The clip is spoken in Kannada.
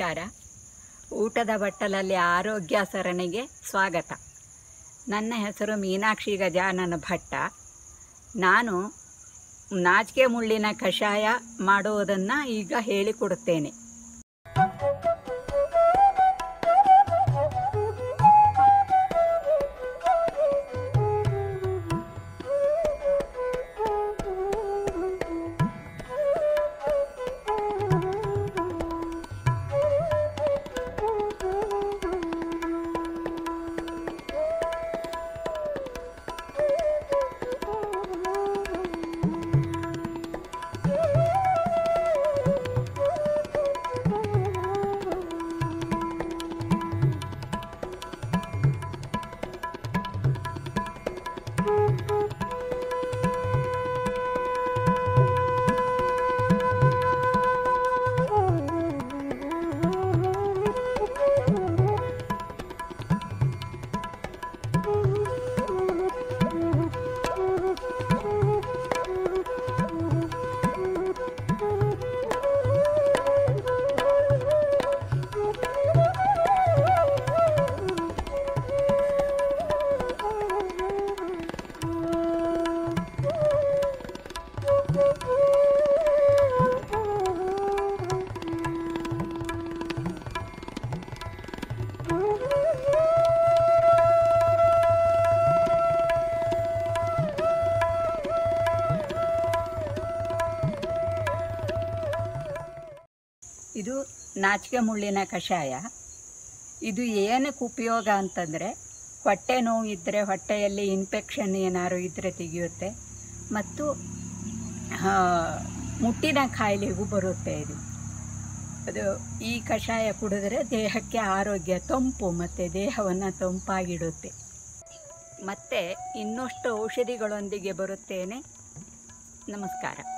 ನಮಸ್ಕಾರ ಊಟದ ಬಟ್ಟಲಲ್ಲಿ ಆರೋಗ್ಯ ಸರಣಿಗೆ ಸ್ವಾಗತ ನನ್ನ ಹೆಸರು ಮೀನಾಕ್ಷಿ ಗಜಾನನ ಭಟ್ಟ ನಾನು ನಾಚಿಕೆ ಮುಳ್ಳಿನ ಕಷಾಯ ಮಾಡುವುದನ್ನು ಈಗ ಹೇಳಿಕೊಡುತ್ತೇನೆ ಇದು ನಾಚಿಕೆ ಮುಳ್ಳಿನ ಕಷಾಯ ಇದು ಏನಕ್ಕೆ ಉಪಯೋಗ ಅಂತಂದರೆ ಹೊಟ್ಟೆ ನೋವು ಇದ್ದರೆ ಹೊಟ್ಟೆಯಲ್ಲಿ ಇನ್ಫೆಕ್ಷನ್ ಏನಾದ್ರು ಇದ್ದರೆ ತೆಗೆಯುತ್ತೆ ಮತ್ತು ಆ, ಮುಟ್ಟಿನ ಕಾಯಿಲೆಗೂ ಬರುತ್ತೆ ಇದು ಅದು ಈ ಕಷಾಯ ಕುಡಿದ್ರೆ ದೇಹಕ್ಕೆ ಆರೋಗ್ಯ ತಂಪು ಮತ್ತು ದೇಹವನ್ನು ತಂಪಾಗಿಡುತ್ತೆ ಮತ್ತು ಇನ್ನಷ್ಟು ಔಷಧಿಗಳೊಂದಿಗೆ ಬರುತ್ತೇನೆ ನಮಸ್ಕಾರ